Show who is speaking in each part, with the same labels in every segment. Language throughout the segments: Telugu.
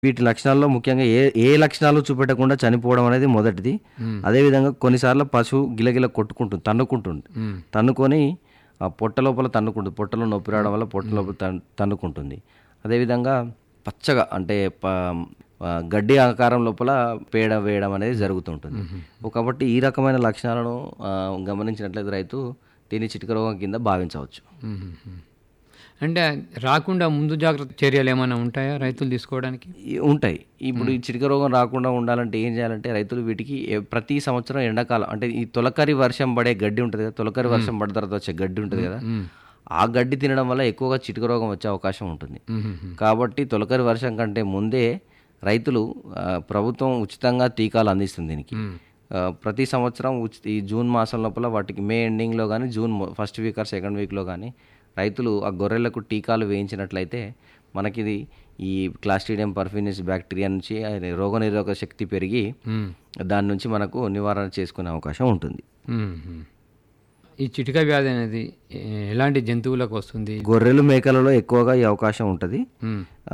Speaker 1: వీటి లక్షణాల్లో ముఖ్యంగా ఏ ఏ లక్షణాలు చూపెట్టకుండా చనిపోవడం అనేది మొదటిది అదేవిధంగా కొన్నిసార్లు పశువు గిలగిల కొట్టుకుంటుంది తన్నుకుంటుంది
Speaker 2: మ్మ్.
Speaker 1: తన్నుకొని ఆ పొట్ట లోపల తన్నుకుంటుంది పొట్టలో నొప్పి రావడం వల్ల పొట్ట లోపల తన్- తన్నుకుంటుంది అదేవిధంగా పచ్చగా అంటే ప- ఆ, గడ్డి ఆకారం లోపల పేడ వేయడం అనేది జరుగుతుంటుంది కాబట్టి ఈ రకమైన లక్షణాలను ఆ, గమనించినట్లయితే రైతు దీన్ని చిటిక రోగం కింద భావించవచ్చు
Speaker 2: మ్మ్. అంటే రాకుండా ముందు జాగ్రత్త చర్యలు ఏమైనా ఉంటాయా రైతులు తీసుకోవడానికి
Speaker 1: ఈ- ఉంటాయి ఇప్పుడు ఈ చిటిక రోగం రాకుండా ఉండాలంటే ఏం చేయాలంటే రైతులు వీటికి ఏ- ప్రతి సంవత్సరం ఎండాకాలం అంటే ఈ తొలకరి వర్షం పడే గడ్డి ఉంటుంది కదా తొలకరి వర్షం పడిన తర్వాత వచ్చే గడ్డి ఉంటుంది కదా ఆ గడ్డి తినడం వల్ల ఎక్కువగా చిటిక రోగం వచ్చే అవకాశం ఉంటుంది
Speaker 2: మ్మ్.
Speaker 1: కాబట్టి తొలకరి వర్షం కంటే ముందే రైతులు ఆ, ప్రభుత్వం ఉచితంగా టీకాలు అందిస్తుంది దీనికి
Speaker 2: మ్మ్.
Speaker 1: ఆ, ప్రతి సంవత్సరం ఉచి- ఈ జూన్ మాసం లోపల వాటికి మే ఎండింగ్లో కానీ జూన్ మొ- ఫస్ట్ వీక్ ఆర్ సెకండ్ వీక్లో కానీ రైతులు ఆ గొర్రెలకు టీకాలు వేయించినట్లయితే మనకిది ఈ క్లాస్ట్రీడియం పర్ఫినిస్ బ్యాక్టీరియా నుంచి అది రోగనిరోధక శక్తి పెరిగి
Speaker 2: మ్మ్.
Speaker 1: దాని నుంచి మనకు నివారణ చేసుకునే అవకాశం ఉంటుంది
Speaker 2: మ్మ్. ఈ చిటిక వ్యాధి అనేది ఏ- ఎలాంటి జంతువులకు వస్తుంది
Speaker 1: గొర్రెలు మేకలలో ఎక్కువగా ఈ అవకాశం ఉంటుంది
Speaker 2: మ్మ్.
Speaker 1: ఆ,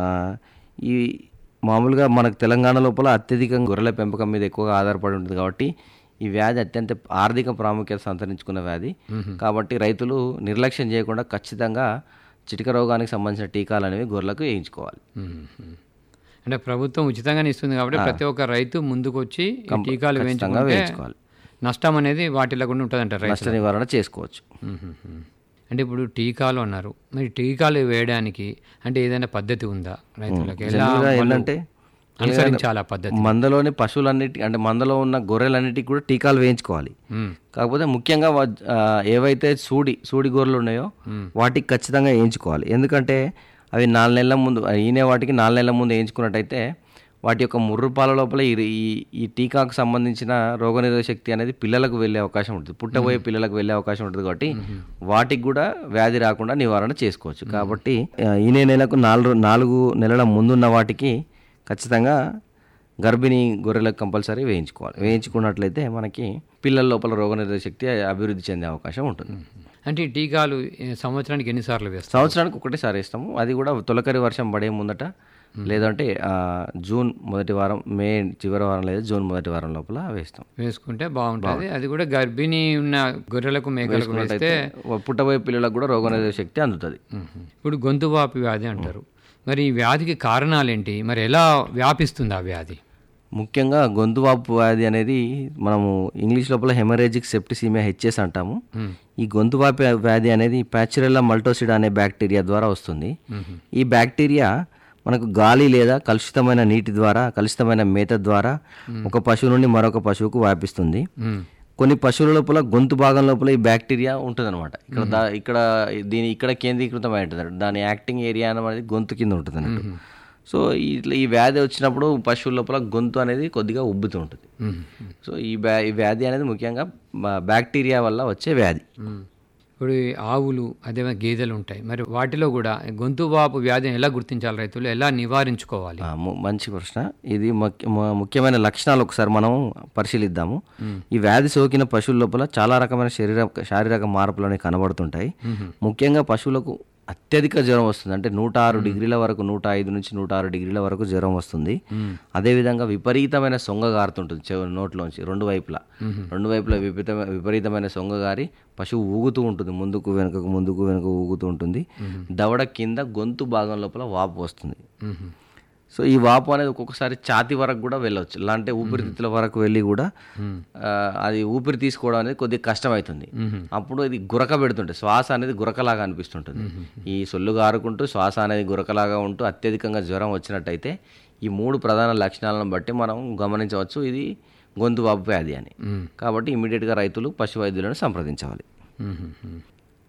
Speaker 1: ఈ మామూలుగా మనకు తెలంగాణ లోపల అత్యధికంగా గొర్రెల పెంపకం మీద ఎక్కువగా ఆధారపడి ఉంటుంది కాబట్టి ఈ వ్యాధి అత్యంత ఆర్థిక ప్రాముఖ్యత సంతరించుకున్న వ్యాధి కాబట్టి రైతులు నిర్లక్ష్యం చేయకుండా ఖచ్చితంగా చిటిక రోగానికి సంబంధించిన టీకాలు అనేవి గొర్రెలకు వేయించుకోవాలి
Speaker 2: మ్మ్. అంటే ప్రభుత్వం ఉచితంగానే ఇస్తుంది కాబట్టి ప్రతి ఒక్క రైతు ముందుకు వచ్చి ఈ టీకాలు
Speaker 1: ఖచ్చితంగా
Speaker 2: వేయించుకుంటే
Speaker 1: వేయించుకోవాలి
Speaker 2: నష్టం అనేది వాటిలో కూడా ఉంటుంది అంటారు రైతు
Speaker 1: నష్ట నివారణ చేసుకోవచ్చు
Speaker 2: మ్మ్. అంటే ఇప్పుడు టీకాలు అన్నారు మరి టీకాలు వేయడానికి అంటే ఏదైనా పద్ధతి ఉందా రైతులకు ఎలా
Speaker 1: జనరల్గా
Speaker 2: వాళ్ళు
Speaker 1: ఏంటంటే
Speaker 2: అనుసరించాలి ఆ పద్ధతి
Speaker 1: మందలోని పశువులన్నిటి అంటే మందలో ఉన్న గొర్రెలన్నిటికి కూడా టీకాలు వేయించుకోవాలి
Speaker 2: మ్మ్.
Speaker 1: కాకపోతే ముఖ్యంగా వా- ఆ, ఏవైతే సూడి సూడి గొర్రెలు ఉన్నాయో వాటికి ఖచ్చితంగా వేయించుకోవాలి ఎందుకంటే అవి నాలుగు నెలల ముందు ఆ, ఈనే వాటికి నాలుగు నెలల ముందు వేయించుకున్నట్టయితే వాటి యొక్క ముర్రు పాల లోపల ఈ ఈ- ఈ టీకాకు సంబంధించిన రోగనిరోధక శక్తి అనేది పిల్లలకు వెళ్ళే అవకాశం ఉంటుంది పుట్టబోయే పిల్లలకు వెళ్ళే అవకాశం ఉంటుంది కాబట్టి వాటికి కూడా వ్యాధి రాకుండా నివారణ చేసుకోవచ్చు కాబట్టి ఆ, ఈనే నెలకు నాలుగు నాలుగు నెలల ముందున్న వాటికి ఖచ్చితంగా గర్భిణీ గొర్రెలకు కంపల్సరీ వేయించుకోవాలి వేయించుకున్నట్లయితే మనకి పిల్లల లోపల రోగనిరోధక శక్తి అభివృద్ధి చెందే అవకాశం ఉంటుంది
Speaker 2: అంటే ఈ టీకాలు ఏ, సంవత్సరానికి ఎన్నిసార్లు వేస్తారు
Speaker 1: సంవత్సరానికి ఒకటేసారి వేస్తాము అది కూడా తొలకరి వర్షం పడే ముందట లేదంటే ఆ, జూన్ మొదటి వారం మే చివరి వారం లేదా జూన్ మొదటి వారం లోపల వేస్తాం
Speaker 2: వేసుకుంటే బాగుంటుంది అది కూడా గర్భిణీ ఉన్న గొర్రెలకు మేకలకు వేస్తే
Speaker 1: పుట్టబోయే పిల్లలకు కూడా రోగనిరోధక శక్తి అందుతుంది
Speaker 2: మ్మ్. ఇప్పుడు గొంతు వాపి వ్యాధి అంటారు మరి ఈ వ్యాధికి కారణాలేంటి మరి ఎలా వ్యాపిస్తుంది ఆ వ్యాధి
Speaker 1: ముఖ్యంగా గొంతు వాపు వ్యాధి అనేది మనము ఇంగ్లీష్ లోపల హెమరేజిక్ సెప్టిసీమియా హెచ్ఎస్ అంటాము ఈ గొంతు వాపు వ్యాధి అనేది ప్యాచురెల్లా మల్టోసిడ్ అనే బ్యాక్టీరియా ద్వారా వస్తుంది ఈ బ్యాక్టీరియా మనకు గాలి లేదా కలుషితమైన నీటి ద్వారా కలుషితమైన మేత ద్వారా ఒక పశువు నుండి మరొక పశువుకు వ్యాపిస్తుంది
Speaker 2: మ్మ్.
Speaker 1: కొన్ని పశువుల లోపల గొంతు భాగం లోపల ఈ బ్యాక్టీరియా ఉంటుంది అనమాట ఇక్కడ దా- ఇక్కడ దీని ఇక్కడ కేంద్రీకృతమై ఉంటుంది అన్నట్టు. దాని యాక్టింగ్ ఏరియా అనేది గొంతు కింద ఉంటుంది అన్నట్టు సో ఇట్లా ఈ వ్యాధి వచ్చినప్పుడు పశువుల లోపల గొంతు అనేది కొద్దిగా ఉబ్బుతూ ఉంటుంది
Speaker 2: మ్మ్.
Speaker 1: సో ఈ బ్యా ఈ వ్యాధి అనేది ముఖ్యంగా బా- బ్యాక్టీరియా వల్ల వచ్చే వ్యాధి
Speaker 2: మ్మ్. ఇప్పుడు ఈ ఆవులు అదే గేదెలు ఉంటాయి మరి వాటిలో కూడా గొంతు వాపు వ్యాధిని ఎలా గుర్తించాలి రైతులు ఎలా నివారించుకోవాలి
Speaker 1: ఆ, ము- మంచి ప్రశ్న ఇది ముఖ్య- ము- ముఖ్యమైన లక్షణాలు ఒకసారి మనం పరిశీలిద్దాము ఈ వ్యాధి సోకిన పశువుల లోపల చాలా రకమైన శరీర శారీరక మార్పులు అనేవి కనబడుతుంటాయి ముఖ్యంగా పశువులకు అత్యధిక జ్వరం వస్తుంది అంటే నూట ఆరు డిగ్రీల వరకు నూట ఐదు నుంచి నూట ఆరు డిగ్రీల వరకు జ్వరం వస్తుంది అదేవిధంగా విపరీతమైన సొంగ గారుతుంటుంది చెవి నోట్లోంచి రెండు వైపులా రెండు వైపులా విపరీతమైన విపరీతమైన సొంగ గారి పశువు ఊగుతూ ఉంటుంది ముందుకు వెనుకకు ముందుకు వెనుక ఊగుతూ ఉంటుంది దవడ కింద గొంతు భాగం లోపల వాపు వస్తుంది
Speaker 2: మ్మ్.
Speaker 1: సో ఈ వాపు అనేది ఒక్కొక్కసారి ఛాతి వరకు కూడా వెళ్ళవచ్చు ఇలా అంటే ఊపిరితిత్తుల వరకు వెళ్ళి కూడా ఆ, అది ఊపిరి తీసుకోవడం అనేది కొద్దిగా కష్టమవుతుంది అప్పుడు ఇది గురక పెడుతుంటే శ్వాస అనేది గురకలాగా అనిపిస్తుంటుంది ఈ సొల్లు గారుకుంటూ శ్వాస అనేది గురకలాగా ఉంటూ అత్యధికంగా జ్వరం వచ్చినట్టయితే ఈ మూడు ప్రధాన లక్షణాలను బట్టి మనం గమనించవచ్చు ఇది గొంతు వాపు వ్యాధి అని కాబట్టి ఇమీడియట్గా రైతులు పశు వైద్యులను సంప్రదించాలి
Speaker 2: మ్మ్.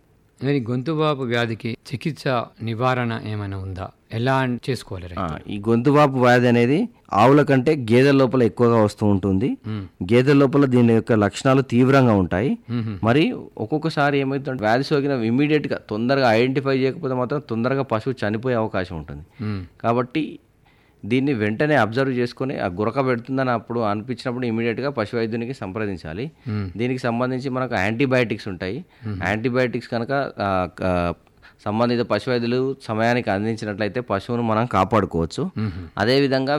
Speaker 2: మరి గొంతు వాపు వ్యాధికి చికిత్స నివారణ ఏమైనా ఉందా ఎలా చేసుకోవాలి రైతు?
Speaker 1: ఆ, ఈ గొంతు వాపు వ్యాధి అనేది ఆవుల కంటే గేదెల లోపల ఎక్కువగా వస్తూ ఉంటుంది గేదెల లోపల దీని యొక్క లక్షణాలు తీవ్రంగా ఉంటాయి మరి ఒక్కొక్కసారి ఏమవుతుందంటే వ్యాధి సోకిన ఇమీడియట్ గా తొందరగా ఐడెంటిఫై చేయకపోతే మాత్రం తొందరగా పశువు చనిపోయే అవకాశం ఉంటుంది
Speaker 2: మ్మ్.
Speaker 1: కాబట్టి దీన్ని వెంటనే అబ్జర్వ్ చేసుకొని ఆ గురక పెడుతుందని అప్పుడు అనిపించినప్పుడు ఇమీడియట్గా పశు వైద్యునికి సంప్రదించాలి దీనికి సంబంధించి మనకు యాంటీబయాటిక్స్ ఉంటాయి యాంటీబయాటిక్స్ కనుక ఆ, ఆ, సంబంధిత పశు వైద్యులు సమయానికి అందించినట్లయితే పశువును మనం కాపాడుకోవచ్చు అదేవిధంగా